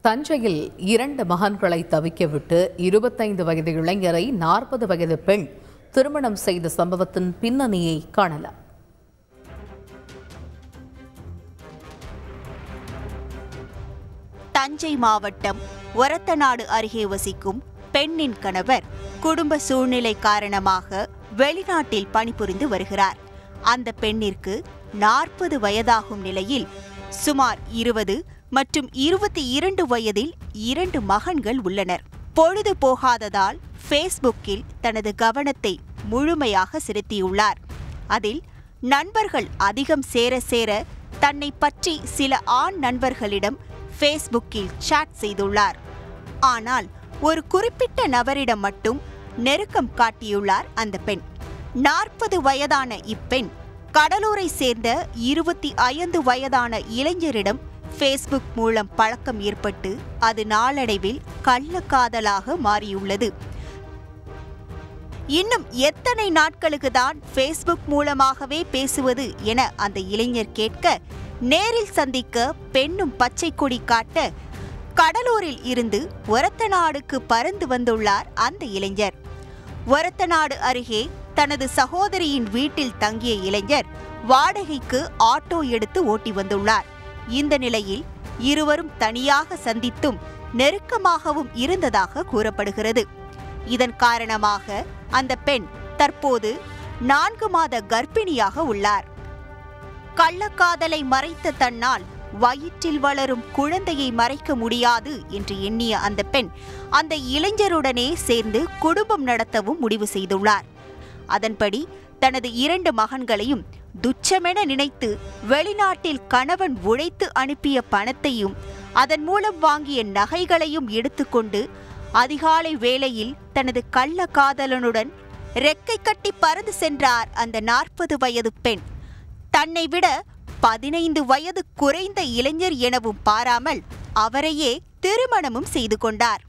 தஞ்சையில் இரண்டு மகன்களை தவிக்கவிட்டு இருபத்தைந்து வயது இளைஞரை நாற்பது வயது பெண் திருமணம் செய்த சம்பவத்தின் பின்னணியை காணலாம் தஞ்சை மாவட்டம் ஒரத்தநாடு அருகே வசிக்கும் பெண்ணின் கணவர் குடும்ப சூழ்நிலை காரணமாக வெளிநாட்டில் பணிபுரிந்து வருகிறார் அந்த பெண்ணிற்கு நாற்பது வயதாகும் நிலையில் சுமார் இருபது மற்றும் இருபத்தி இரண்டு வயதில் இரண்டு மகன்கள் உள்ளனர் பொழுது போகாததால் ஃபேஸ்புக்கில் தனது கவனத்தை முழுமையாக செலுத்தியுள்ளார் அதில் நண்பர்கள் அதிகம் சேர சேர தன்னை பற்றி சில ஆண் நண்பர்களிடம் ஃபேஸ்புக்கில் சாட் செய்துள்ளார் ஆனால் ஒரு குறிப்பிட்ட நபரிடம் மட்டும் நெருக்கம் காட்டியுள்ளார் அந்த பெண் நாற்பது வயதான இப்பெண் கடலூரை சேர்ந்த இருபத்தி ஐந்து வயதான இளைஞரிடம் ஃபேஸ்புக் மூலம் பழக்கம் ஏற்பட்டு அது நாளடைவில் கள்ளக்காதலாக மாறியுள்ளது இன்னும் எத்தனை நாட்களுக்கு தான் ஃபேஸ்புக் மூலமாகவே பேசுவது என அந்த இளைஞர் கேட்க நேரில் சந்திக்க பெண்ணும் பச்சை கொடி காட்ட கடலூரில் இருந்து ஒரத்தநாடுக்கு பறந்து வந்துள்ளார் அந்த இளைஞர் ஒரத்தநாடு அருகே தனது சகோதரியின் வீட்டில் தங்கிய இளைஞர் வாடகைக்கு ஆட்டோ எடுத்து ஓட்டி வந்துள்ளார் இந்த நிலையில் இருவரும் தனியாக சந்தித்தும் நெருக்கமாகவும் இருந்ததாக கூறப்படுகிறது இதன் காரணமாக அந்த பெண் தற்போது நான்கு மாத கர்ப்பிணியாக உள்ளார் கள்ளக்காதலை மறைத்த தன்னால் வயிற்றில் வளரும் குழந்தையை மறைக்க முடியாது என்று எண்ணிய அந்த பெண் அந்த இளைஞருடனே சேர்ந்து குடும்பம் நடத்தவும் முடிவு செய்துள்ளார் அதன்படி தனது இரண்டு மகன்களையும் துச்சமென நினைத்து வெளிநாட்டில் கணவன் உழைத்து அனுப்பிய பணத்தையும் அதன் மூலம் வாங்கிய நகைகளையும் எடுத்துக்கொண்டு அதிகாலை வேளையில் தனது கள்ள காதலனுடன் ரெக்கை கட்டி பறந்து சென்றார் அந்த நாற்பது வயது பெண் தன்னை விட பதினைந்து வயது குறைந்த இளைஞர் எனவும் பாராமல் அவரையே திருமணமும் செய்து கொண்டார்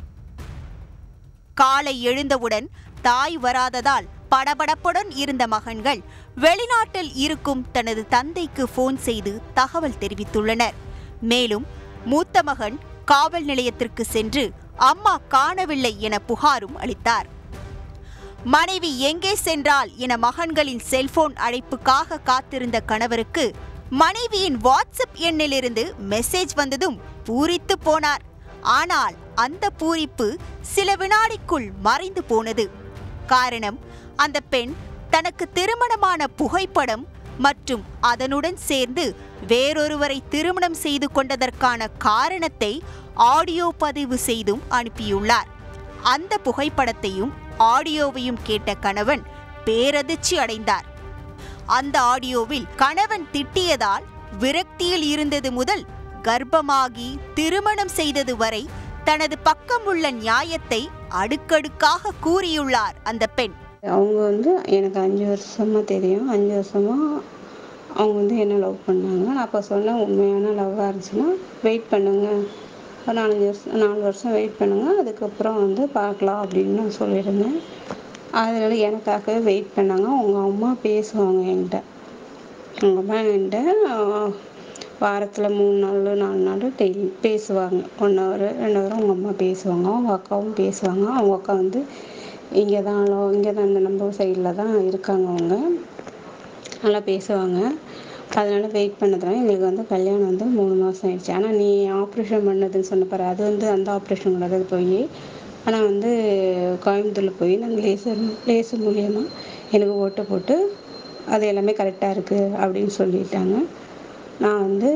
காலை எழுந்தவுடன் தாய் வராததால் படபடப்புடன் இருந்த மகன்கள் வெளிநாட்டில் இருக்கும் தனது தந்தைக்கு போன் செய்து தகவல் தெரிவித்துள்ளனர் மேலும் மூத்த மகன் காவல் நிலையத்திற்கு சென்று அம்மா காணவில்லை என புகாரும் அளித்தார் மனைவி எங்கே சென்றால் என மகன்களின் செல்போன் அழைப்புக்காக காத்திருந்த கணவருக்கு மனைவியின் வாட்ஸ்அப் எண்ணிலிருந்து மெசேஜ் வந்ததும் பூரித்து போனார் ஆனால் அந்த பூரிப்பு சில வினாடிக்குள் மறைந்து போனது காரணம் அந்த பெண் தனக்கு திருமணமான புகைப்படம் மற்றும் அதனுடன் சேர்ந்து வேறொருவரை திருமணம் செய்து கொண்டதற்கான காரணத்தை ஆடியோ பதிவு செய்தும் அனுப்பியுள்ளார் அந்த புகைப்படத்தையும் ஆடியோவையும் கேட்ட கணவன் பேரதிர்ச்சி அடைந்தார் அந்த ஆடியோவில் கணவன் திட்டியதால் விரக்தியில் இருந்தது முதல் கர்ப்பமாகி திருமணம் செய்தது வரை தனது பக்கம் உள்ள நியாயத்தை அடுக்கடுக்காக கூறியுள்ளார் அந்த பெண் அவங்க வந்து எனக்கு அஞ்சு வருஷமாக தெரியும் அஞ்சு வருஷமாக அவங்க வந்து என்ன லவ் பண்ணாங்க நான் அப்போ சொன்னேன் உண்மையான லவ்வாக இருந்துச்சுன்னா வெயிட் பண்ணுங்க ஒரு நாலஞ்சு வருஷம் நாலு வருஷம் வெயிட் பண்ணுங்க அதுக்கப்புறம் வந்து பார்க்கலாம் அப்படின்னு நான் சொல்லியிருந்தேன் அதனால எனக்காகவே வெயிட் பண்ணாங்க அவங்க அம்மா பேசுவாங்க என்கிட்ட அவங்க அம்மா என்கிட்ட வாரத்தில் மூணு நாள் நாலு நாள் டெய்லி பேசுவாங்க ஒன் ஹவர் ரெண்டு ஹவர் அவங்க அம்மா பேசுவாங்க அவங்க அக்காவும் பேசுவாங்க அவங்க அக்கா வந்து இங்கே தான் இங்கே தான் இந்த நம்ம சைடில் தான் இருக்காங்க அவங்க நல்லா பேசுவாங்க அதனால வெயிட் பண்ணதுனால எங்களுக்கு வந்து கல்யாணம் வந்து மூணு மாதம் ஆயிடுச்சு ஆனால் நீ ஆப்ரேஷன் பண்ணதுன்னு சொன்ன பாரு அது வந்து அந்த ஆப்ரேஷன் கிடையாது போய் ஆனால் வந்து கோயம்புத்தூரில் போய் நாங்கள் லேசர் லேசர் மூலியமாக எனக்கு ஓட்டு போட்டு அது எல்லாமே கரெக்டாக இருக்குது அப்படின்னு சொல்லிட்டாங்க நான் வந்து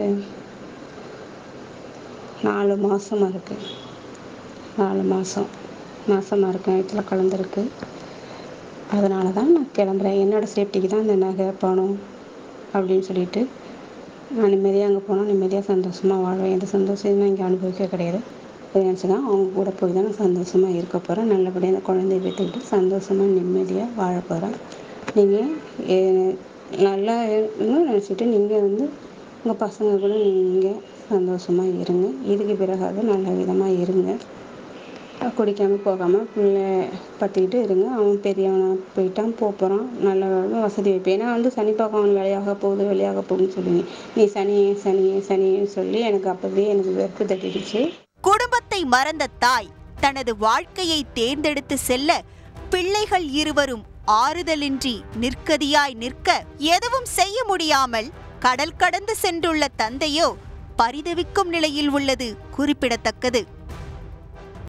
நாலு மாதமாக இருக்கு நாலு மாதம் மாசமாக இருக்கேன் வயிற்றில் கலந்துருக்கு அதனால தான் நான் கிளம்புறேன் என்னோடய சேஃப்டிக்கு தான் இந்த நகை பணம் அப்படின்னு சொல்லிட்டு நான் நிம்மதியாக அங்கே போனால் நிம்மதியாக சந்தோஷமாக வாழ்வேன் எந்த சந்தோஷம் நான் இங்கே அனுபவிக்க கிடையாது அதை நினச்சி தான் அவங்க கூட போய் தான் நான் சந்தோஷமாக இருக்க போகிறேன் நல்லபடியாக அந்த குழந்தைய பெற்றுக்கிட்டு சந்தோஷமாக நிம்மதியாக வாழ போகிறேன் நீங்கள் நல்லா இருக்கணும்னு நினச்சிட்டு நீங்கள் வந்து உங்கள் பசங்க கூட நீங்கள் சந்தோஷமாக இருங்க இதுக்கு பிறகாவது நல்ல விதமாக இருங்க குடிக்காமல் போகாமல் பிள்ளை பற்றிக்கிட்டு இருங்க அவன் பெரியவனா போயிட்டான் போக போகிறான் நல்ல வசதி வைப்பேன் ஏன்னா வந்து சனி பகவான் வேலையாக போகுது வேலையாக போகுதுன்னு சொல்லுவீங்க நீ சனியே சனியே சனியேன்னு சொல்லி எனக்கு அப்போவே எனக்கு வெறுப்பு தட்டிடுச்சு குடும்பத்தை மறந்த தாய் தனது வாழ்க்கையை தேர்ந்தெடுத்து செல்ல பிள்ளைகள் இருவரும் ஆறுதலின்றி நிற்கதியாய் நிற்க எதுவும் செய்ய முடியாமல் கடல் கடந்து சென்றுள்ள தந்தையோ பரிதவிக்கும் நிலையில் உள்ளது குறிப்பிடத்தக்கது